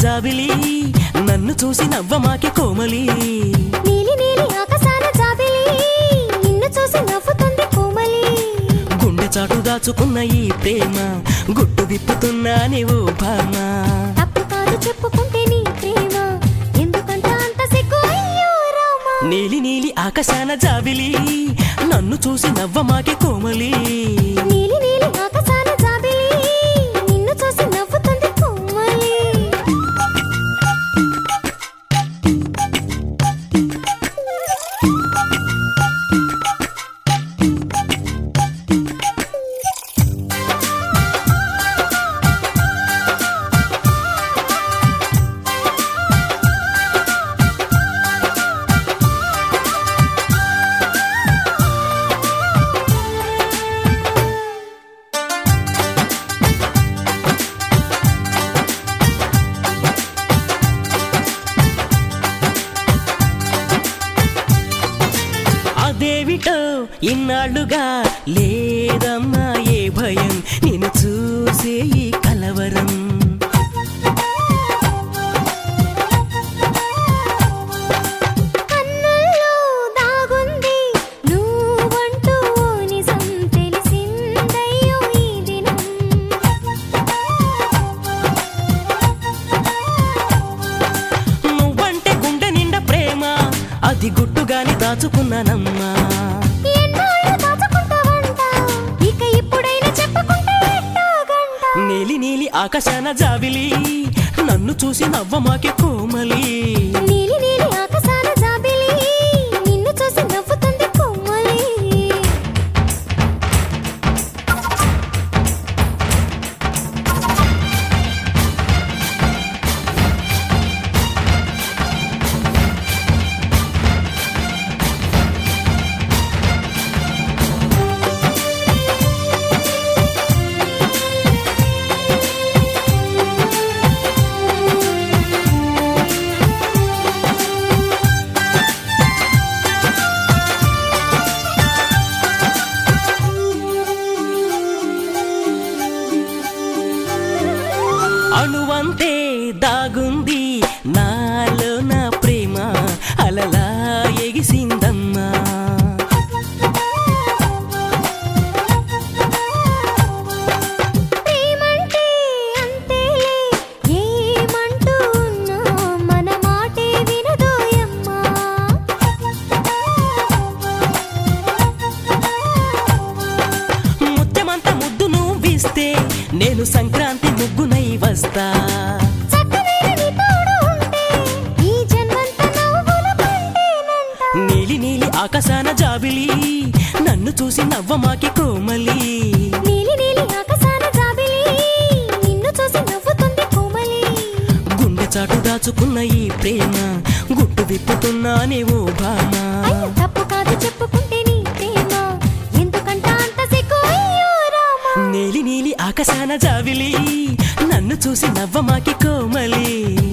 జాబిలి నన్ను చూసి నవ్వమాకే కోమలి నీలి నీలి ఆకాశాన జాబిలి నిన్ను చూసి నవ్వుతుంది కోమలి గుండె చాటు దాచుకున్న ఈ ప్రేమ గుట్టు విప్పుతున్నా నీవు భామ తప్పు కాదు చెప్పుకుంటే నీ ప్రేమ ఎందుకంట అంత సిగ్గు అయ్యో రామా నీలి నీలి ఆకాశాన జాబిలి నన్ను చూసి నవ్వమాకే కోమలి నీలి నీలి ఆకాశాన జాబిలి నిన్ను చూసి నవ్వుతుంది కోమలి అదేవిటో ఇన్నాళ్ళుగా లేదమ్మా ఏ భయం నేను చూసే ఈ కలవరం కన్నుల్లో దాగుంది నువ్వంటూ ఓ నిజం తెలిసిందయ్యో ఈ దినం నువ్వంటే గుండె నిండా ప్రేమ అది గుట్టుగాని దాచుకున్నానమ్మా ఎన్నాళ్ళు దాచుకుంటావంట ఇక ఇప్పుడైనా చెప్పుకుంటే ఎట్టాగంట నీలి నీలి ఆకాశాన జాబిలి నన్ను చూసి నవ్వమాకే కోమలి నీలి నీలి ఆకాశాన జాబిలి నిన్ను చూసి నవ్వుతుంది కొమ్మలి అణువంతే దాగుంది నాలో నా ప్రేమ అలలా ఎగిసిందమ్మా ప్రేమంటే అంతేలే ఏమంటూ ఉన్నా మన మాటే వినదోయమ్మా ముత్యమంత ముద్దు నువ్విస్తే నేను సంక్రాంతి ముగ్గునై వస్తా చక్కనైన నీ తోడు ఉంటే ఈ జన్మంతా నవ్వుల పంటేనంట నీలి నీలి ఆకాశాన జాబిలి నన్ను చూసి నవ్వమాకి కోమలి నీలి నీలి ఆకాశాన జాబిలి నిన్ను చూసి నవ్వుతుంది కోమలి గుండె చాటు దాచుకున్న ఈ ప్రేమ గుట్టు విప్పుతున్నా నీవు భామ అయ్యో తప్పు కాదు చెప్పుకుంటే నీ ప్రేమ ఎందుకంట అంత సిగ్గు అయ్యో రామా నీలి నీలి ఆకాశాన జాబిలి నన్ను చూసి నవ్వమాకి కోమలి